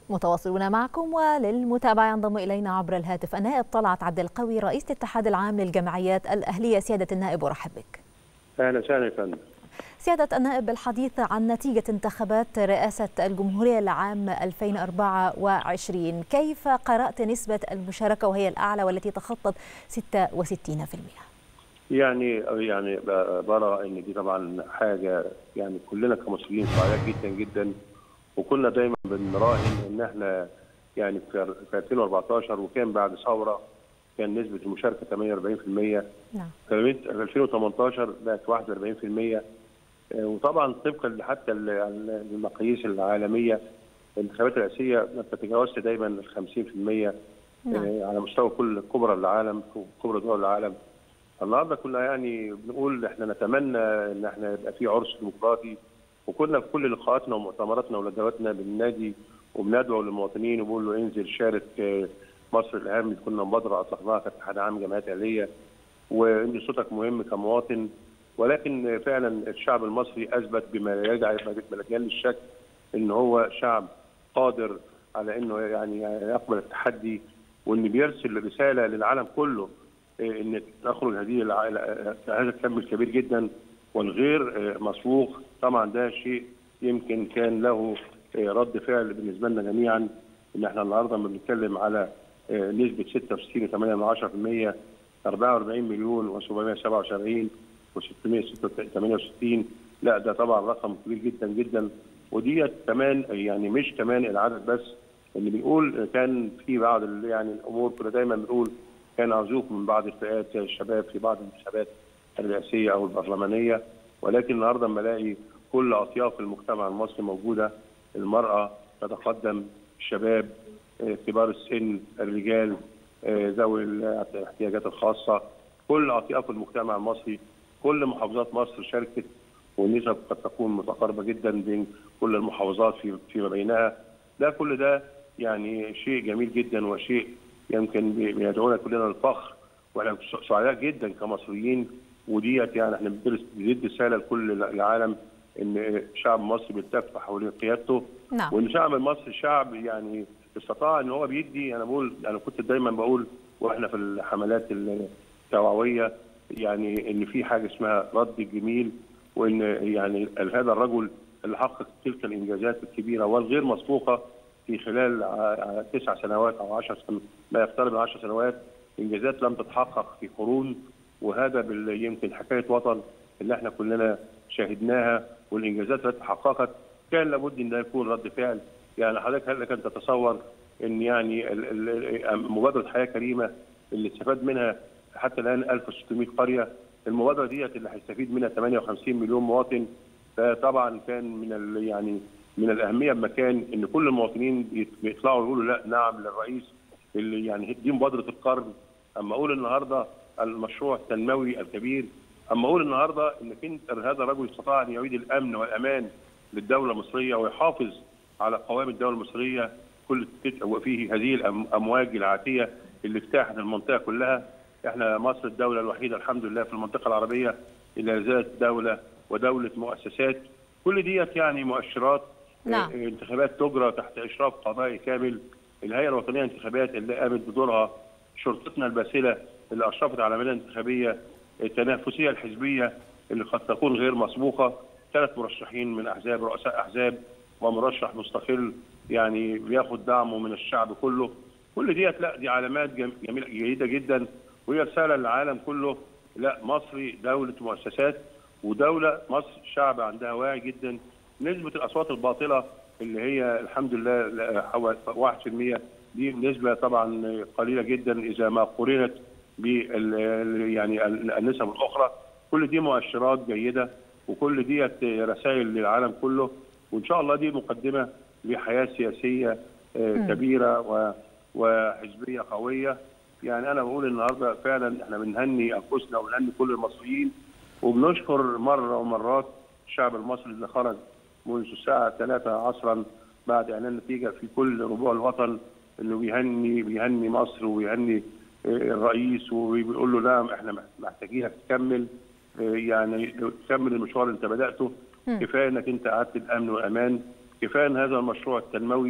متواصلون معكم وللمتابعة ينضم إلينا عبر الهاتف النائب طلعت عبد القوي رئيس الاتحاد العام للجمعيات الأهلية سيادة النائب أرحب بك أهلا وسهلا يا فندم سيادة النائب بالحديث عن نتيجة انتخابات رئاسة الجمهورية لعام 2024 كيف قرأت نسبة المشاركة وهي الأعلى والتي تخطت 66%؟ يعني يعني برى ان دي طبعا حاجه يعني كلنا كمصريين سعداء جدا جدا وكنا دايما بنراهن ان احنا يعني في 2014 وكان بعد ثوره كان نسبه المشاركه 48% نعم في 2018 بقت 41% وطبعا طبقا حتى المقاييس العالميه الانتخابات الرئاسيه ما بتتجاوزش دايما ال 50% نعم. على مستوى كل كبرى العالم كبرى دول العالم النهارده كنا يعني بنقول احنا نتمنى ان احنا يبقى في عرس ديمقراطي وكنا في كل لقاءاتنا ومؤتمراتنا وندواتنا بالنادي وبندعو للمواطنين وبقول له انزل شارك مصر الاهم كنا مبادره اطلقناها كاتحاد عام جمعيات اهليه وان صوتك مهم كمواطن ولكن فعلا الشعب المصري اثبت بما يدعي مجال الشك ان هو شعب قادر على انه يعني يقبل التحدي وان بيرسل رساله للعالم كله ان نخرج هذه هذا الكم الكبير جدا والغير مسبوق طبعا ده شيء يمكن كان له رد فعل بالنسبه لنا جميعا ان احنا النهارده لما بنتكلم على نسبه 66.8% 44 مليون و777 و668 لا ده طبعا رقم كبير جدا جدا وديت كمان يعني مش كمان العدد بس اللي بنقول كان في بعض يعني الامور كنا دايما بنقول كان عزوف من بعض الفئات زي الشباب في بعض الانتخابات الرئاسيه او البرلمانيه ولكن النهارده لما الاقي كل اطياف المجتمع المصري موجوده المراه تتقدم الشباب كبار السن الرجال ذوي الاحتياجات الخاصه كل اطياف المجتمع المصري كل محافظات مصر شاركت والنسب قد تكون متقاربه جدا بين كل المحافظات في فيما بينها ده كل ده يعني شيء جميل جدا وشيء يمكن بيدعونا كلنا للفخر واحنا سعداء جدا كمصريين وديت يعني احنا بندي رساله لكل العالم ان شعب مصر بيلتف حوالين قيادته نعم. وان شعب مصر شعب يعني استطاع ان هو بيدي انا بقول انا كنت دايما بقول واحنا في الحملات التوعويه يعني ان في حاجه اسمها رد الجميل وان يعني هذا الرجل اللي حقق تلك الانجازات الكبيره والغير مسبوقه في خلال تسع سنوات او 10 سنوات ما يقترب من 10 سنوات انجازات لم تتحقق في قرون وهذا يمكن حكايه وطن اللي احنا كلنا شاهدناها والانجازات التي تحققت كان لابد ان ده يكون رد فعل يعني حضرتك هل لك ان تتصور ان يعني مبادره حياه كريمه اللي استفاد منها حتى الان 1600 قريه المبادره ديت اللي هيستفيد منها 58 مليون مواطن فطبعا كان من يعني من الاهميه بمكان ان كل المواطنين بيطلعوا يقولوا لا نعم للرئيس اللي يعني دي مبادره القرن اما اقول النهارده المشروع التنموي الكبير اما اقول النهارده انك انت هذا الرجل استطاع ان يعيد الامن والامان للدوله المصريه ويحافظ على قوام الدوله المصريه كل وفيه هذه الامواج العاتيه اللي اجتاحت المنطقه كلها احنا مصر الدوله الوحيده الحمد لله في المنطقه العربيه اللي ذات دوله ودوله مؤسسات كل ديت يعني مؤشرات نعم. انتخابات تجرى تحت اشراف قضائي كامل الهيئه الوطنيه للانتخابات اللي قامت بدورها شرطتنا الباسله اللي اشرفت على العمليه الانتخابيه التنافسيه الحزبيه اللي قد تكون غير مسبوقه ثلاث مرشحين من احزاب رؤساء احزاب ومرشح مستقل يعني بياخد دعمه من الشعب كله كل ديت لا دي علامات جميله جيده جدا وهي رساله للعالم كله لا مصري دوله مؤسسات ودوله مصر شعب عندها واعي جدا نسبه الاصوات الباطله اللي هي الحمد لله حوالي 1% دي نسبه طبعا قليله جدا اذا ما قورنت بال يعني النسب الاخرى كل دي مؤشرات جيده وكل ديت رسائل للعالم كله وان شاء الله دي مقدمه لحياه سياسيه كبيره وحزبيه قويه يعني انا بقول النهارده فعلا احنا بنهني انفسنا وبنهني كل المصريين وبنشكر مره ومرات الشعب المصري اللي خرج منذ الساعه 3 عصرا بعد اعلان النتيجه في كل ربوع الوطن انه بيهني بيهني مصر وبيهني الرئيس وبيقول له نعم احنا محتاجينك تكمل يعني تكمل المشوار اللي انت بداته كفايه انك انت قعدت الامن والامان كفايه ان هذا المشروع التنموي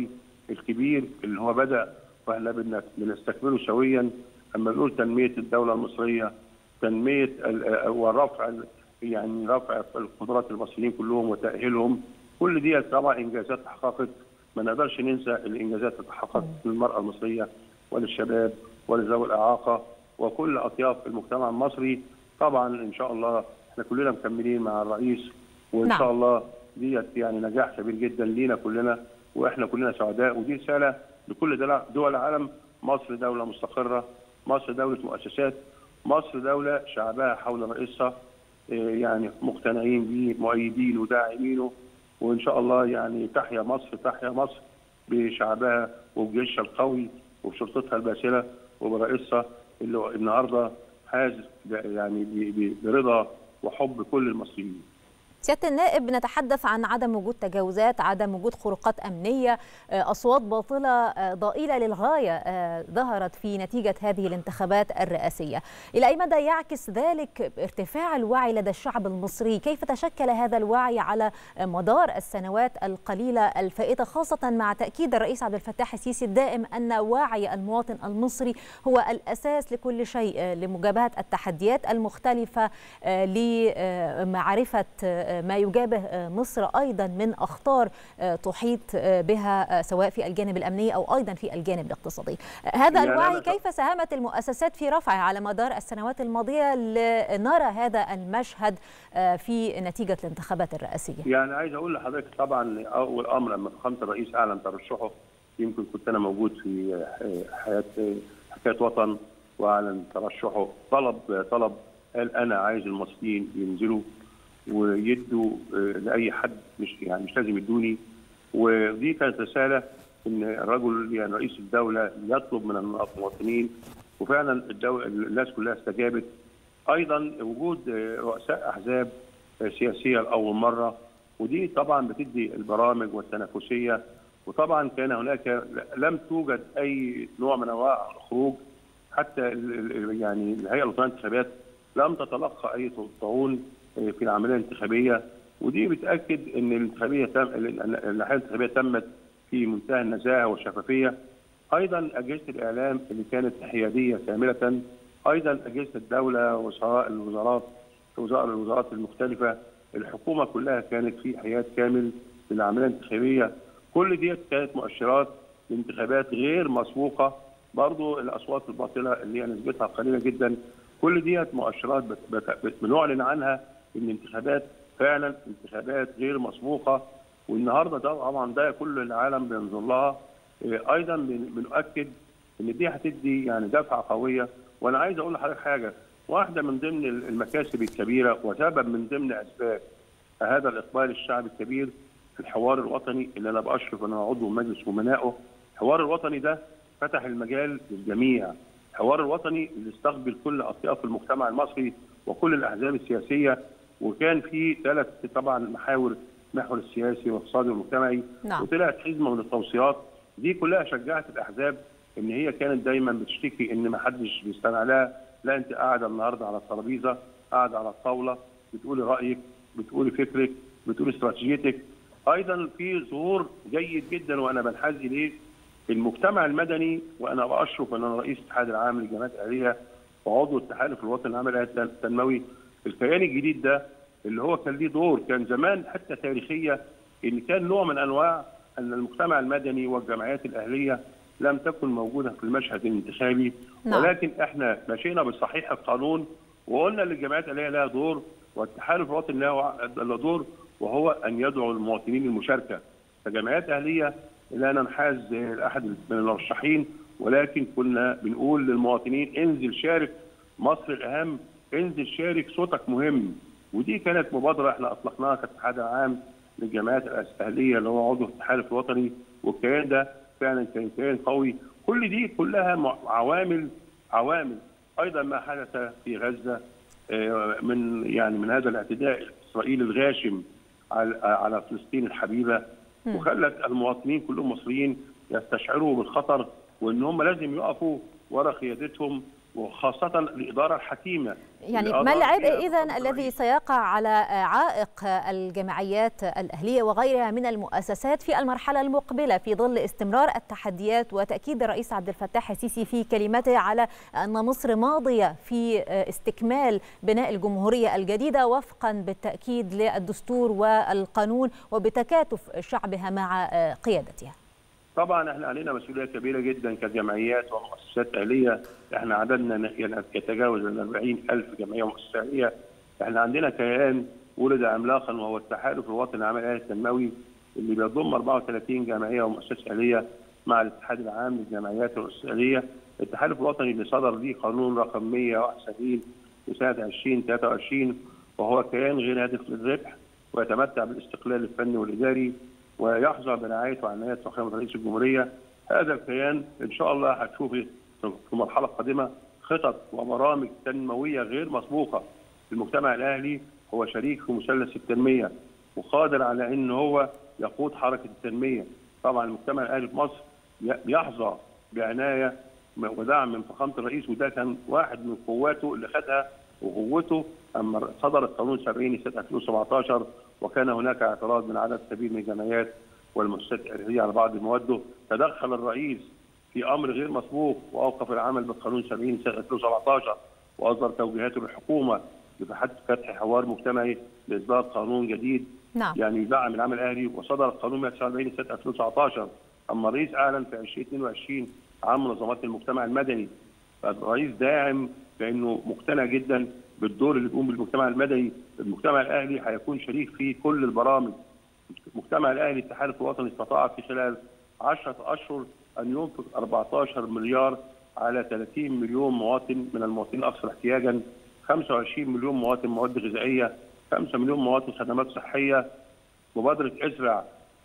الكبير اللي هو بدا واحنا بن- بنستكمله سويا اما نقول تنميه الدوله المصريه تنميه ال- ورفع ال- يعني رفع القدرات المصريين كلهم وتاهيلهم كل دي طبعا انجازات تحققت ما نقدرش ننسى الانجازات اللي تحققت للمراه المصريه وللشباب ولذوي الاعاقه وكل اطياف المجتمع المصري طبعا ان شاء الله احنا كلنا مكملين مع الرئيس وان نعم. شاء الله ديت يعني نجاح كبير جدا لينا كلنا واحنا كلنا سعداء ودي رساله لكل دول- دول العالم مصر دوله مستقره مصر دوله مؤسسات مصر دوله شعبها حول رئيسها إيه، يعني مقتنعين بيه مؤيدين وداعمينه وان شاء الله يعني تحيا مصر تحيا مصر بشعبها وبجيشها القوي وبشرطتها الباسله وبرئيسها اللي النهارده حاز يعني ب- ب- برضا وحب كل المصريين. سياده النائب بنتحدث عن عدم وجود تجاوزات عدم وجود خروقات امنيه آه، اصوات باطله آه، ضئيله للغايه آه، ظهرت في نتيجه هذه الانتخابات الرئاسيه الى اي مدى يعكس ذلك ارتفاع الوعي لدى الشعب المصري كيف تشكل هذا الوعي على مدار السنوات القليله الفائته خاصه مع تاكيد الرئيس عبد الفتاح السيسي الدائم ان وعي المواطن المصري هو الاساس لكل شيء آه، لمجابهه التحديات المختلفه آه، لمعرفه آه، ما يجابه آه، مصر ايضا من اخطار آه، تحيط آه، بها آه، سواء في الجانب الامني او ايضا في الجانب الاقتصادي. آه، هذا يعني الوعي أنا- كيف ساهمت المؤسسات في رفعه على مدار السنوات الماضيه لنرى هذا المشهد آه، في نتيجه الانتخابات الرئاسيه؟ يعني عايز اقول لحضرتك طبعا اول امر لما فخامه الرئيس اعلن ترشحه يمكن كنت انا موجود في حياه حكايه وطن واعلن ترشحه طلب طلب قال انا عايز المصريين ينزلوا ويدوا لاي حد مش يعني مش لازم يدوني ودي كانت رساله ان الرجل يعني رئيس الدوله يطلب من المواطنين وفعلا الدولة الناس كلها استجابت ايضا وجود رؤساء احزاب سياسيه لاول مره ودي طبعا بتدي البرامج والتنافسيه وطبعا كان هناك لم توجد اي نوع من انواع الخروج حتى ال- ال- يعني الهيئه الوطنيه للانتخابات لم تتلقى اي طعون في العمليه الانتخابيه ودي بتاكد ان الانتخابيه تم الناحيه الانتخابيه تمت في منتهى النزاهه والشفافيه ايضا اجهزه الاعلام اللي كانت حياديه كامله ايضا اجهزه الدوله وزراء الوزارات وزراء الوزارات المختلفه الحكومه كلها كانت في حياد كامل للعمليه الانتخابيه كل دي كانت مؤشرات لانتخابات غير مسبوقه برضو الاصوات الباطله اللي هي نسبتها قليله جدا كل دي مؤشرات بت- بت- بت- بنعلن عنها ان انتخابات فعلا انتخابات غير مسبوقه والنهارده ده طبعا ده كل العالم بينظر لها إيه، ايضا بن- بنؤكد ان دي هتدي يعني دفعه قويه وانا عايز اقول لحضرتك حاجه واحده من ضمن المكاسب الكبيره وسبب من ضمن اسباب هذا الاقبال الشعبي الكبير الحوار الوطني اللي انا باشرف انا عضو مجلس امنائه الحوار الوطني ده فتح المجال للجميع الحوار الوطني اللي استقبل كل اطياف المجتمع المصري وكل الاحزاب السياسيه وكان في ثلاث طبعا محاور المحور السياسي والاقتصادي والمجتمعي نعم. وطلعت حزمه من التوصيات دي كلها شجعت الاحزاب ان هي كانت دايما بتشتكي ان ما حدش بيستمع لها لا انت قاعده النهارده على الترابيزه قاعده على الطاوله بتقولي رايك بتقولي فكرك بتقولي استراتيجيتك ايضا في ظهور جيد جدا وانا بنحاز اليه المجتمع المدني وانا باشرف ان انا رئيس الاتحاد العام للجامعات الاهليه وعضو التحالف الوطني العام الاهلي التنموي الكيان الجديد ده اللي هو كان ليه دور كان زمان حتى تاريخيه ان كان نوع من انواع ان المجتمع المدني والجمعيات الاهليه لم تكن موجوده في المشهد الانتخابي نعم. ولكن احنا مشينا بصحيح القانون وقلنا للجمعيات الاهليه لها دور والتحالف الوطني له له دور وهو ان يدعو المواطنين للمشاركه كجمعيات اهليه لا ننحاز لاحد من المرشحين ولكن كنا بنقول للمواطنين انزل شارك مصر الاهم انزل شارك صوتك مهم ودي كانت مبادره احنا اطلقناها كاتحاد عام للجمعيات الاهليه اللي هو عضو التحالف الوطني والكيان ده فعلا كان كيان قوي كل دي كلها مع- عوامل عوامل ايضا ما حدث في غزه آه، من يعني من هذا الاعتداء الاسرائيلي الغاشم على على فلسطين الحبيبه وخلت المواطنين كلهم مصريين يستشعروا بالخطر وان هم لازم يقفوا ورا قيادتهم وخاصه الاداره الحكيمه يعني ما العبء اذا الذي سيقع على عائق الجمعيات الاهليه وغيرها من المؤسسات في المرحله المقبله في ظل استمرار التحديات وتاكيد الرئيس عبد الفتاح السيسي في كلمته على ان مصر ماضيه في استكمال بناء الجمهوريه الجديده وفقا بالتاكيد للدستور والقانون وبتكاتف شعبها مع قيادتها. طبعا احنا علينا مسؤوليه كبيره جدا كجمعيات ومؤسسات اهليه احنا عددنا يتجاوز ال 40000 جمعيه ومؤسسه اهليه احنا عندنا كيان ولد عملاقا وهو التحالف الوطني العام الاهلي التنموي اللي بيضم 34 جمعيه ومؤسسه اهليه مع الاتحاد العام للجمعيات والمؤسسات الاهليه التحالف الوطني اللي صدر ليه قانون رقم 171 لسنه 2023 وهو كيان غير هادف للربح ويتمتع بالاستقلال الفني والاداري ويحظى برعايه وعنايه فخامه رئيس الجمهوريه هذا الكيان ان شاء الله هتشوفي في مرحله قادمه خطط وبرامج تنمويه غير مسبوقه المجتمع الاهلي هو شريك في مثلث التنميه وقادر على ان هو يقود حركه التنميه طبعا المجتمع الاهلي في مصر بيحظى بعنايه ودعم من فخامه الرئيس وده كان واحد من قواته اللي خدها وقوته اما صدر القانون 70 سنه 2017 وكان هناك اعتراض من عدد كبير من الجمعيات والمؤسسات الاهليه على بعض مواده تدخل الرئيس في امر غير مسبوق واوقف العمل بالقانون 70 سنه 2017 واصدر توجيهاته للحكومه بفتح حوار مجتمعي لاصدار قانون جديد نعم. يعني يدعم العمل الاهلي وصدر القانون 149 سنه 2019 اما الرئيس اعلن في 2022 عام منظمات المجتمع المدني فالرئيس داعم لانه مقتنع جدا بالدور اللي بيقوم بالمجتمع المدني المجتمع الاهلي هيكون شريك في كل البرامج المجتمع الاهلي التحالف الوطني استطاع في خلال 10 اشهر ان ينفق 14 مليار على 30 مليون مواطن من المواطنين الاكثر احتياجا 25 مليون مواطن مواد غذائيه 5 مليون مواطن خدمات صحيه مبادره ازرع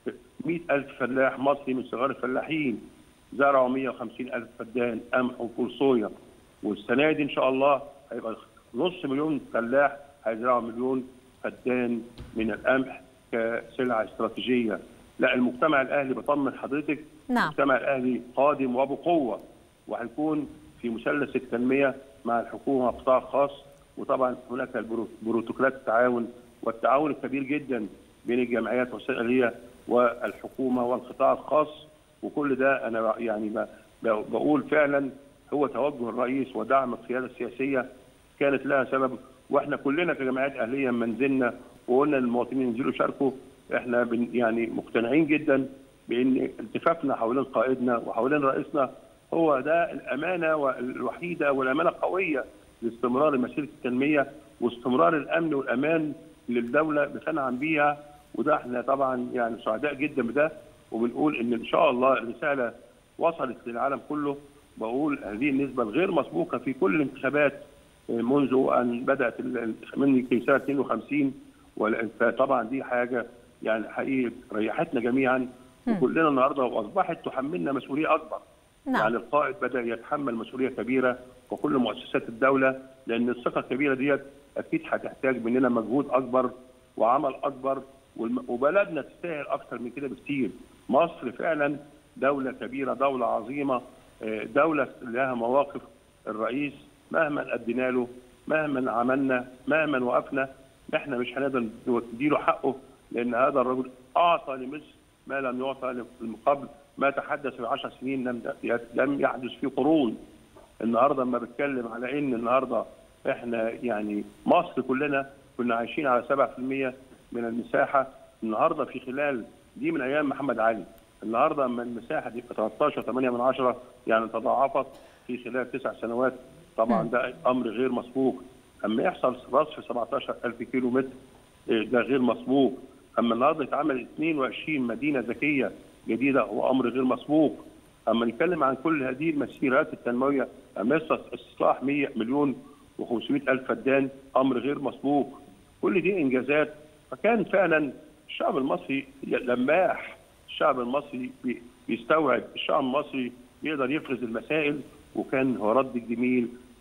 100000 فلاح مصري من صغار الفلاحين زرعوا 150000 فدان قمح وفول صويا والسنه دي ان شاء الله هيبقى نص مليون فلاح هيزرعوا مليون فدان من القمح كسلعه استراتيجيه لا المجتمع الاهلي بطمن حضرتك نعم. المجتمع الاهلي قادم وبقوه وهيكون في مثلث التنميه مع الحكومه والقطاع الخاص وطبعا هناك بروتوكولات التعاون والتعاون الكبير جدا بين الجمعيات والسائليه والحكومه والقطاع الخاص وكل ده انا يعني بقول فعلا هو توجه الرئيس ودعم القياده السياسيه كانت لها سبب واحنا كلنا كجمعيات اهليه لما نزلنا وقلنا للمواطنين ينزلوا يشاركوا احنا يعني مقتنعين جدا بان التفافنا حوالين قائدنا وحوالين رئيسنا هو ده الامانه الوحيده والامانه القويه لاستمرار مسيره التنميه واستمرار الامن والامان اللي الدوله بتنعم بيها وده احنا طبعا يعني سعداء جدا بده وبنقول ان ان شاء الله الرساله وصلت للعالم كله بقول هذه النسبه الغير مسبوقه في كل الانتخابات منذ ان بدات من في سنه 52 فطبعا دي حاجه يعني حقيقي ريحتنا جميعا وكلنا النهارده واصبحت تحملنا مسؤوليه اكبر. نعم. يعني القائد بدا يتحمل مسؤوليه كبيره وكل مؤسسات الدوله لان الثقه الكبيره ديت اكيد هتحتاج مننا مجهود اكبر وعمل اكبر وبلدنا تستاهل اكثر من كده بكثير. مصر فعلا دوله كبيره، دوله عظيمه، دوله لها مواقف الرئيس مهما ادينا له مهما عملنا مهما وقفنا احنا مش هنقدر نديله حقه لان هذا الرجل اعطى لمصر ما لم يعطى من قبل ما تحدث في 10 سنين لم لم يحدث في قرون النهارده لما بتكلم على ان النهارده احنا يعني مصر كلنا كنا عايشين على 7% من المساحه النهارده في خلال دي من ايام محمد علي النهارده اما المساحه دي 13 8 من 10 يعني تضاعفت في خلال تسع سنوات طبعا ده امر غير مسبوق اما يحصل رصف 17000 كيلو متر ده غير مسبوق اما النهارده يتعمل 22 مدينه ذكيه جديده هو امر غير مسبوق اما نتكلم عن كل هذه المسيرات التنمويه اما استصلاح 100 مليون و500 الف فدان امر غير مسبوق كل دي انجازات فكان فعلا الشعب المصري لماح الشعب المصري بيستوعب الشعب المصري يقدر يفرز المسائل وكان هو رد الجميل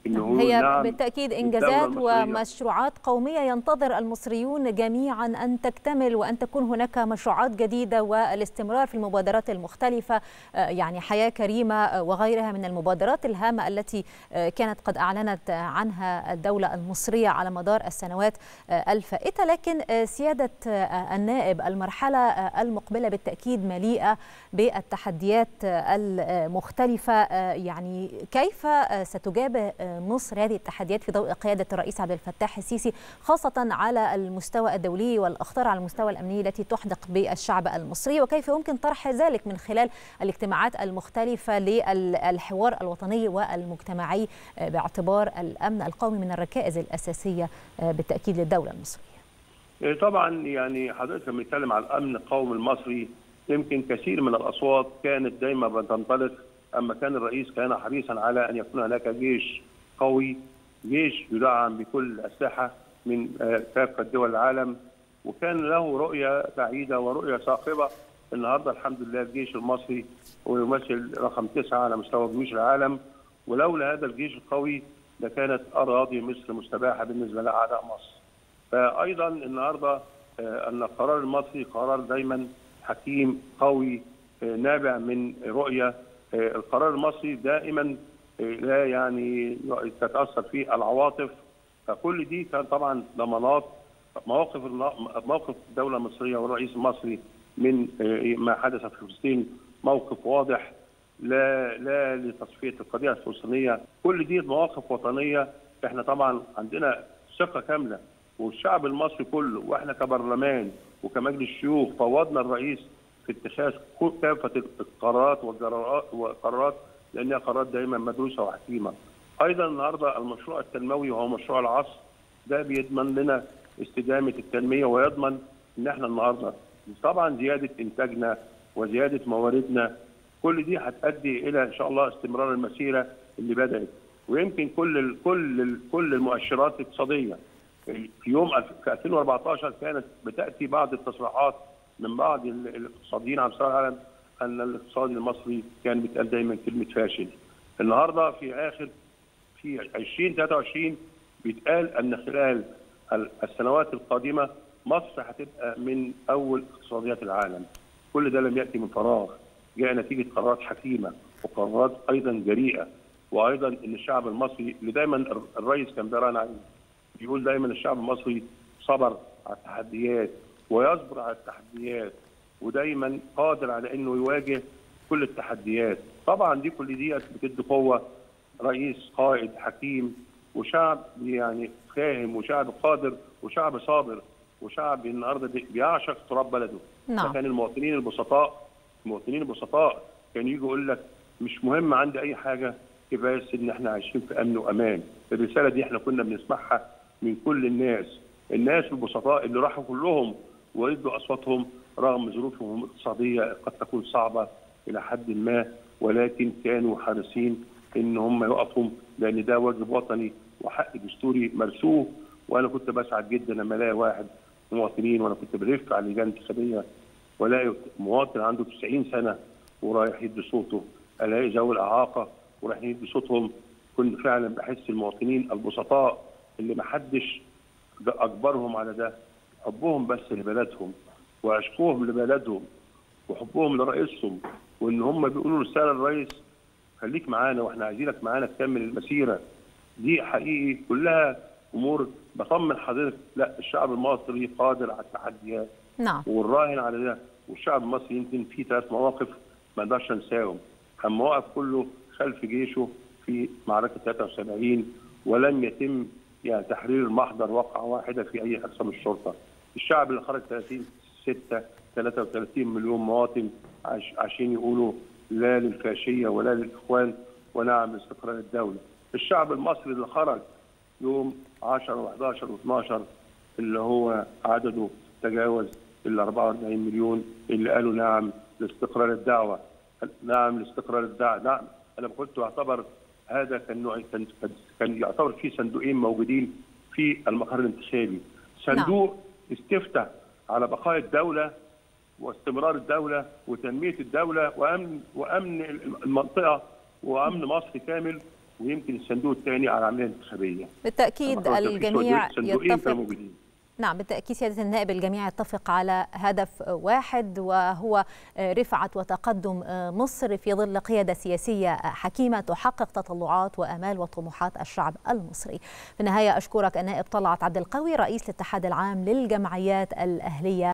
انه هي نعم بالتاكيد الدولة انجازات المصرية. ومشروعات قوميه ينتظر المصريون جميعا ان تكتمل وان تكون هناك مشروعات جديده والاستمرار في المبادرات المختلفه آه، يعني حياه كريمه آه، وغيرها من المبادرات الهامه التي آه، كانت قد اعلنت عنها الدوله المصريه على مدار السنوات آه، الفائته لكن آه، سياده آه، النائب المرحله آه، المقبله بالتاكيد مليئه بالتحديات آه، المختلفه آه، يعني كيف آه، ستجابه آه، مصر هذه التحديات في ضوء قياده الرئيس عبد الفتاح السيسي خاصه على المستوى الدولي والاخطار على المستوى الامني التي تحدق بالشعب المصري وكيف يمكن طرح ذلك من خلال الاجتماعات المختلفه للحوار الوطني والمجتمعي آه، باعتبار الامن القومي من الركائز الاساسيه آه، بالتاكيد للدوله المصريه. إيه طبعا يعني حضرتك لما بنتكلم على الامن القومي المصري يمكن كثير من الاصوات كانت دايما بتنطلق اما كان الرئيس كان حريصا على ان يكون هناك جيش قوي جيش يدعم بكل الاسلحه من آه، كافه دول العالم وكان له رؤيه بعيده ورؤيه ثاقبه النهارده الحمد لله الجيش المصري هو يمثل رقم تسعه على مستوى جيوش العالم ولولا هذا الجيش القوي لكانت اراضي مصر مستباحه بالنسبه لاعداء مصر. فايضا النهارده آه، ان القرار المصري قرار دايما حكيم قوي آه، نابع من رؤيه آه، القرار المصري دائما آه، لا يعني تتاثر فيه العواطف فكل دي كان طبعا ضمانات مواقف النا- موقف الدوله المصريه والرئيس المصري من آه، ما حدث في فلسطين موقف واضح لا لا لتصفيه القضيه الفلسطينيه كل دي مواقف وطنيه احنا طبعا عندنا ثقه كامله والشعب المصري كله واحنا كبرلمان وكمجلس شيوخ فوضنا الرئيس في اتخاذ كل- كافه القرارات والجرارات وقرارات لانها قرارات دايما مدروسه وحكيمه. ايضا النهارده المشروع التنموي وهو مشروع العصر ده بيضمن لنا استدامه التنميه ويضمن ان احنا النهارده طبعا زياده انتاجنا وزياده مواردنا كل دي هتؤدي الى ان شاء الله استمرار المسيره اللي بدات ويمكن كل ال كل ال كل المؤشرات الاقتصاديه في يوم الف- في 2014 كانت بتاتي بعض التصريحات من بعض ال- الاقتصاديين على مستوى العالم ان الاقتصاد المصري كان بيتقال دايما كلمه فاشل. النهارده في اخر في 2023 بيتقال ان خلال ال- السنوات القادمه مصر هتبقى من اول اقتصاديات العالم. كل ده لم ياتي من فراغ، جاء نتيجه قرارات حكيمه وقرارات ايضا جريئه وايضا ان الشعب المصري اللي دايما الر- الرئيس كان بيراهن عليه بيقول دايما الشعب المصري صبر على التحديات ويصبر على التحديات ودايما قادر على انه يواجه كل التحديات طبعا دي كل دي بتدي قوه رئيس قائد حكيم وشعب يعني فاهم وشعب قادر وشعب صابر وشعب النهارده بي- بيعشق تراب بلده نعم. فكان المواطنين البسطاء المواطنين البسطاء كانوا يجوا يقول لك مش مهم عندي اي حاجه كفايه بس ان احنا عايشين في امن وامان الرساله دي احنا كنا بنسمعها من كل الناس الناس البسطاء اللي راحوا كلهم وادوا اصواتهم رغم ظروفهم الاقتصاديه قد تكون صعبه الى حد ما ولكن كانوا حريصين ان هم يقفوا لان ده واجب وطني وحق دستوري مرسوه وانا كنت بسعد جدا لما الاقي واحد مواطنين وانا كنت بلف على اللجان الانتخابيه والاقي مواطن عنده 90 سنه ورايح يدي صوته الاقي ذوي الاعاقه ورايحين يدي صوتهم كنت فعلا بحس المواطنين البسطاء اللي ما حدش اجبرهم على ده حبهم بس لبلدهم وعشقهم لبلدهم وحبهم لرئيسهم وان هم بيقولوا رساله للرئيس خليك معانا واحنا عايزينك معانا تكمل المسيره دي حقيقي كلها امور بطمن حضرتك لا الشعب المصري قادر على التحديات نعم والراهن على ده والشعب المصري يمكن في ثلاث مواقف ما نقدرش ننساهم كان مواقف كله خلف جيشه في معركه 73 ولم يتم يعني تحرير محضر وقعه واحده في اي اقسام الشرطه. الشعب اللي خرج 30 6 33 مليون مواطن عش عشان يقولوا لا للفاشيه ولا للاخوان ونعم لاستقرار الدوله. الشعب المصري اللي خرج يوم 10 و11 و12 اللي هو عدده تجاوز ال 44 مليون اللي قالوا نعم لاستقرار الدعوه نعم لاستقرار الدعوه نعم انا كنت اعتبر هذا كان نوع كان كان يعتبر في صندوقين موجودين في المقر الانتخابي صندوق استفتى على بقاء الدوله واستمرار الدوله وتنميه الدوله وامن وامن المنطقه وامن مصر كامل ويمكن الصندوق الثاني على العمليه الانتخابيه بالتاكيد الجميع يتفق موجودين. نعم بالتأكيد سيادة النائب الجميع يتفق على هدف واحد وهو رفعة وتقدم مصر في ظل قيادة سياسية حكيمة تحقق تطلعات وأمال وطموحات الشعب المصري في النهاية أشكرك النائب طلعت عبد القوي رئيس الاتحاد العام للجمعيات الأهلية